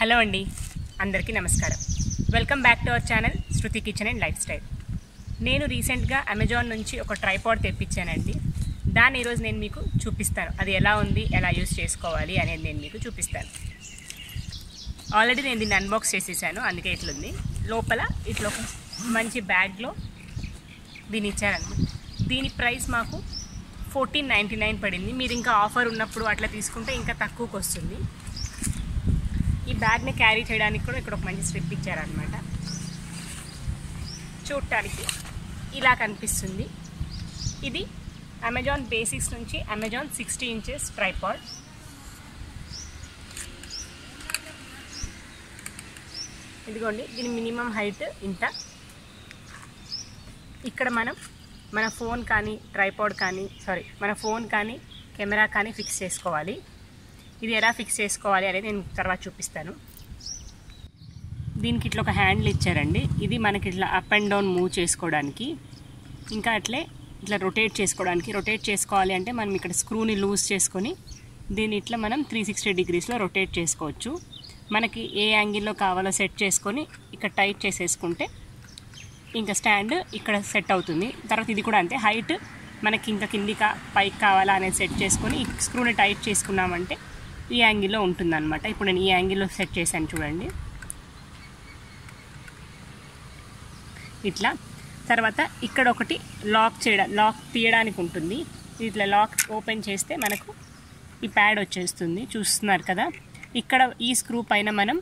hello అండి అందరికీ నమస్కారం welcome back to our channel Shruti kitchen and lifestyle నేను రీసెంట్గా అమెజాన్ నుంచి ఒక ట్రైపాడ్ తెప్పించానండి దాన్ని ఈరోజు నేను మీకు చూపిస్తాను అది ఎలా ఉంది ఎలా యూస్ చేసుకోవాలి అనేది నేను మీకు చూపిస్తాను ఆల్రెడీ నేను దీన్ని అన్బాక్స్ చేసేసాను అందుకే ఇట్లుంది లోపల ఇట్లా ఒక మంచి బ్యాగ్లో దీన్ని ఇచ్చారనమాట దీని ప్రైస్ మాకు ఫోర్టీన్ నైంటీ నైన్ పడింది మీరు ఇంకా ఆఫర్ ఉన్నప్పుడు అట్లా తీసుకుంటే ఇంకా తక్కువకి వస్తుంది ఈ బ్యాగ్ని క్యారీ చేయడానికి కూడా ఇక్కడ ఒక మంచి స్ట్రిప్ ఇచ్చారనమాట చూడటానికి ఇలా కనిపిస్తుంది ఇది అమెజాన్ బేసిక్స్ నుంచి అమెజాన్ సిక్స్టీ ఇంచెస్ ట్రైపాడ్ ఇదిగోండి దీని మినిమం హైట్ ఇంత ఇక్కడ మనం మన ఫోన్ కానీ ట్రైపాడ్ కానీ సారీ మన ఫోన్ కానీ కెమెరా కానీ ఫిక్స్ చేసుకోవాలి ఇది ఎలా ఫిక్స్ చేసుకోవాలి అనేది నేను తర్వాత చూపిస్తాను దీనికి ఇట్లా ఒక హ్యాండిల్ ఇచ్చారండి ఇది మనకి ఇట్లా అప్ అండ్ డౌన్ మూవ్ చేసుకోవడానికి ఇంకా అట్లే ఇట్లా రొటేట్ చేసుకోవడానికి రొటేట్ చేసుకోవాలి అంటే మనం ఇక్కడ స్క్రూని లూజ్ చేసుకొని దీన్ని ఇట్లా మనం త్రీ సిక్స్టీ డిగ్రీస్లో రొటేట్ చేసుకోవచ్చు మనకి ఏ యాంగిల్లో కావాలో సెట్ చేసుకొని ఇక్కడ టైట్ చేసేసుకుంటే ఇంకా స్టాండ్ ఇక్కడ సెట్ అవుతుంది తర్వాత ఇది కూడా అంతే హైట్ మనకి ఇంకా కింది కా పైకి కావాలా అనేది సెట్ చేసుకొని ఈ స్క్రూని టైట్ చేసుకున్నామంటే ఈ యాంగిల్లో ఉంటుందన్నమాట ఇప్పుడు నేను ఈ యాంగిల్లో సెట్ చేశాను చూడండి ఇట్లా తర్వాత ఇక్కడ ఒకటి లాక్ చేయడం లాక్ తీయడానికి ఉంటుంది ఇట్లా లాక్ ఓపెన్ చేస్తే మనకు ఈ ప్యాడ్ వచ్చేస్తుంది చూస్తున్నారు కదా ఇక్కడ ఈ స్క్రూ పైన మనం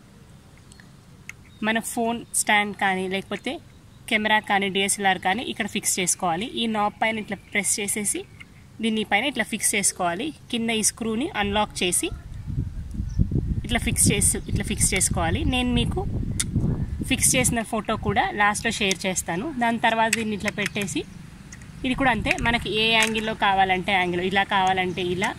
మన ఫోన్ స్టాండ్ కానీ లేకపోతే కెమెరా కానీ డిఎస్ఎల్ఆర్ కానీ ఇక్కడ ఫిక్స్ చేసుకోవాలి ఈ నాబ్ పైన ఇట్లా ప్రెస్ చేసేసి దీన్ని పైన ఇట్లా ఫిక్స్ చేసుకోవాలి కింద ఈ స్క్రూని అన్లాక్ చేసి ఇట్లా ఫిక్స్ చేసి ఇట్లా ఫిక్స్ చేసుకోవాలి నేను మీకు ఫిక్స్ చేసిన ఫోటో కూడా లాస్ట్లో షేర్ చేస్తాను దాని తర్వాత దీన్ని ఇట్లా పెట్టేసి ఇది కూడా అంతే మనకి ఏ యాంగిల్లో కావాలంటే యాంగిల్ ఇలా కావాలంటే ఇలా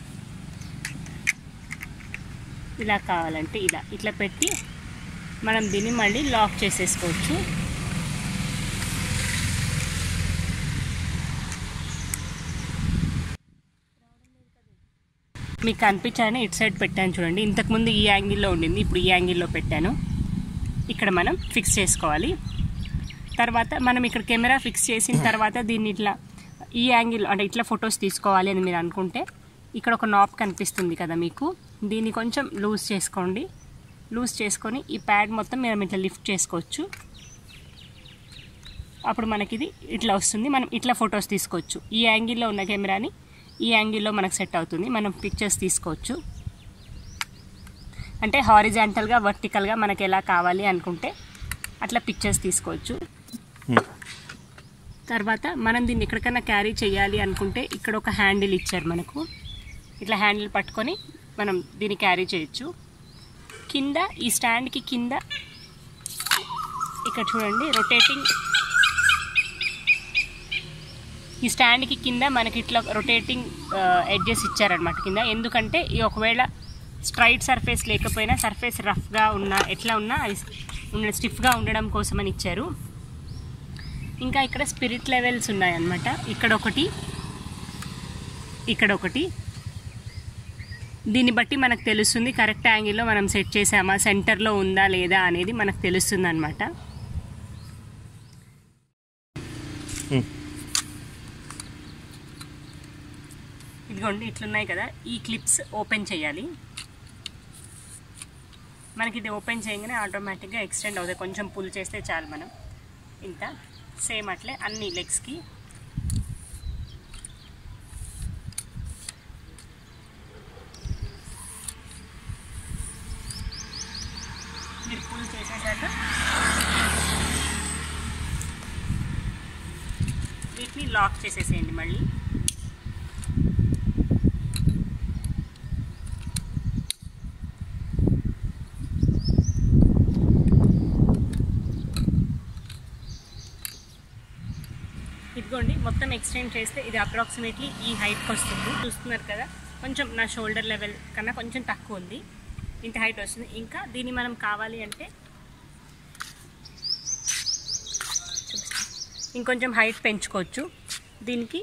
ఇలా కావాలంటే ఇలా ఇట్లా పెట్టి మనం దీన్ని మళ్ళీ లాక్ చేసేసుకోవచ్చు మీకు కనిపించాలని ఇటు సైడ్ పెట్టాను చూడండి ఇంతకుముందు ఈ యాంగిల్లో ఉండింది ఇప్పుడు ఈ యాంగిల్లో పెట్టాను ఇక్కడ మనం ఫిక్స్ చేసుకోవాలి తర్వాత మనం ఇక్కడ కెమెరా ఫిక్స్ చేసిన తర్వాత దీన్ని ఇట్లా ఈ యాంగిల్ అంటే ఇట్లా ఫొటోస్ తీసుకోవాలి అని మీరు అనుకుంటే ఇక్కడ ఒక నాప్ కనిపిస్తుంది కదా మీకు దీన్ని కొంచెం లూజ్ చేసుకోండి లూజ్ చేసుకొని ఈ ప్యాడ్ మొత్తం మనం ఇట్లా లిఫ్ట్ చేసుకోవచ్చు అప్పుడు మనకి ఇది ఇట్లా వస్తుంది మనం ఇట్లా ఫొటోస్ తీసుకోవచ్చు ఈ యాంగిల్లో ఉన్న కెమెరాని ఈ యాంగిల్లో మనకు సెట్ అవుతుంది మనం పిక్చర్స్ తీసుకోవచ్చు అంటే హారిజాంటల్గా వర్టికల్గా మనకి ఎలా కావాలి అనుకుంటే అట్లా పిక్చర్స్ తీసుకోవచ్చు తర్వాత మనం దీన్ని ఎక్కడికైనా క్యారీ చేయాలి అనుకుంటే ఇక్కడ ఒక హ్యాండిల్ ఇచ్చారు మనకు ఇట్లా హ్యాండిల్ పట్టుకొని మనం దీన్ని క్యారీ చేయొచ్చు కింద ఈ స్టాండ్కి కింద ఇక్కడ చూడండి రొటేటింగ్ ఈ స్టాండ్కి కింద మనకి ఇట్లా రొటేటింగ్ ఎడ్జెస్ ఇచ్చారనమాట కింద ఎందుకంటే ఈ ఒకవేళ స్ట్రైట్ సర్ఫేస్ లేకపోయినా సర్ఫేస్ రఫ్గా ఉన్న ఎట్లా ఉన్నా అది ఉన్న స్టిఫ్గా ఉండడం కోసమని ఇచ్చారు ఇంకా ఇక్కడ స్పిరిట్ లెవెల్స్ ఉన్నాయన్నమాట ఇక్కడ ఒకటి ఇక్కడ ఒకటి దీన్ని బట్టి మనకు తెలుస్తుంది కరెక్ట్ యాంగిల్లో మనం సెట్ చేసామా సెంటర్లో ఉందా లేదా అనేది మనకు తెలుస్తుంది అనమాట ఇదిగోండి ఇట్లున్నాయి కదా ఈ క్లిప్స్ ఓపెన్ చేయాలి మనకి ఇది ఓపెన్ చేయగానే ఆటోమేటిక్గా ఎక్స్టెండ్ అవుతాయి కొంచెం పుల్ చేస్తే చాలు మనం ఇంత సేమ్ అట్లే అన్ని లెగ్స్కి మీరు పుల్ చేసేసాక వీటిని లాక్ చేసేసేయండి మళ్ళీ ఇదిగోండి మొత్తం ఎక్స్టెండ్ చేస్తే ఇది అప్రాక్సిమేట్లీ ఈ హైట్కి వస్తుంది చూస్తున్నారు కదా కొంచెం నా షోల్డర్ లెవెల్ కన్నా కొంచెం తక్కువ ఉంది ఇంత హైట్ వస్తుంది ఇంకా దీన్ని మనం కావాలి అంటే ఇంకొంచెం హైట్ పెంచుకోవచ్చు దీనికి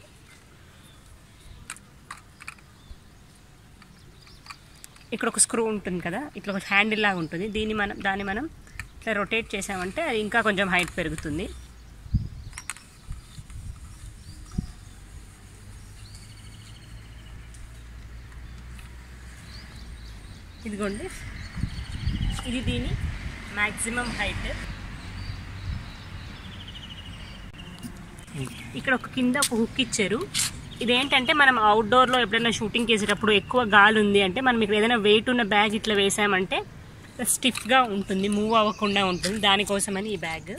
ఇక్కడ ఒక స్క్రూ ఉంటుంది కదా ఇట్లా ఒక హ్యాండిల్ లాగా ఉంటుంది దీన్ని మనం దాన్ని మనం ఇట్లా రొటేట్ చేసామంటే అది ఇంకా కొంచెం హైట్ పెరుగుతుంది ఇదిగోండి ఇది దీని మ్యాక్సిమం హైట్ ఇక్కడ ఒక కింద ఒక హుక్ ఇచ్చారు ఇదేంటంటే మనం అవుట్డోర్లో ఎప్పుడైనా షూటింగ్ చేసేటప్పుడు ఎక్కువ గాలి ఉంది అంటే మనం ఇక్కడ ఏదైనా వెయిట్ ఉన్న బ్యాగ్ ఇట్లా వేసామంటే స్టిఫ్గా ఉంటుంది మూవ్ అవ్వకుండా ఉంటుంది దానికోసమని ఈ బ్యాగ్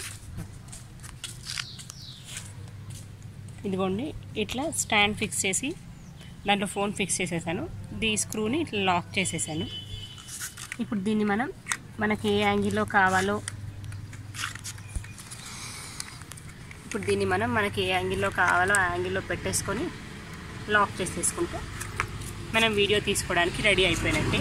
ఇదిగోండి ఇట్లా స్టాండ్ ఫిక్స్ చేసి దాంట్లో ఫోన్ ఫిక్స్ చేసేసాను ఈ స్క్రూని ఇట్లా లాక్ చేసేసాను ఇప్పుడు దీన్ని మనం మనకి ఏ యాంగిల్లో కావాలో ఇప్పుడు దీన్ని మనం మనకి ఏ యాంగిల్లో కావాలో ఆ యాంగిల్లో పెట్టేసుకొని లాక్ చేసేసుకుంటే మనం వీడియో తీసుకోవడానికి రెడీ అయిపోయినట్టే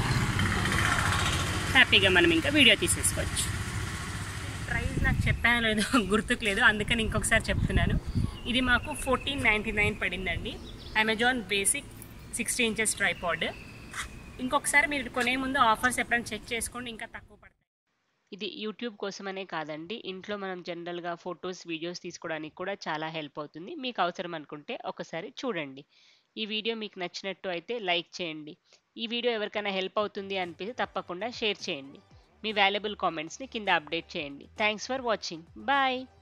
హ్యాపీగా మనం ఇంకా వీడియో తీసేసుకోవచ్చు ప్రైస్ నాకు చెప్పాను లేదో గుర్తుకు లేదు అందుకని ఇంకొకసారి చెప్తున్నాను ఇది మాకు ఫోర్టీన్ నైంటీ నైన్ పడిందండి Amazon basic sixty inches tripod ఇంకొకసారి మీరు కొనే ముందు ఆఫర్స్ ఎప్పుడైనా చెక్ చేసుకోండి ఇంకా తక్కువ పడతాయి ఇది యూట్యూబ్ కోసమనే కాదండి ఇంట్లో మనం జనరల్గా ఫొటోస్ వీడియోస్ తీసుకోవడానికి కూడా చాలా హెల్ప్ అవుతుంది మీకు అవసరం అనుకుంటే ఒకసారి చూడండి ఈ వీడియో మీకు నచ్చినట్టు అయితే లైక్ చేయండి ఈ వీడియో ఎవరికైనా హెల్ప్ అవుతుంది అనిపిస్తే తప్పకుండా షేర్ చేయండి మీ వాల్యుబుల్ కామెంట్స్ని కింద అప్డేట్ చేయండి థ్యాంక్స్ ఫర్ వాచింగ్ బాయ్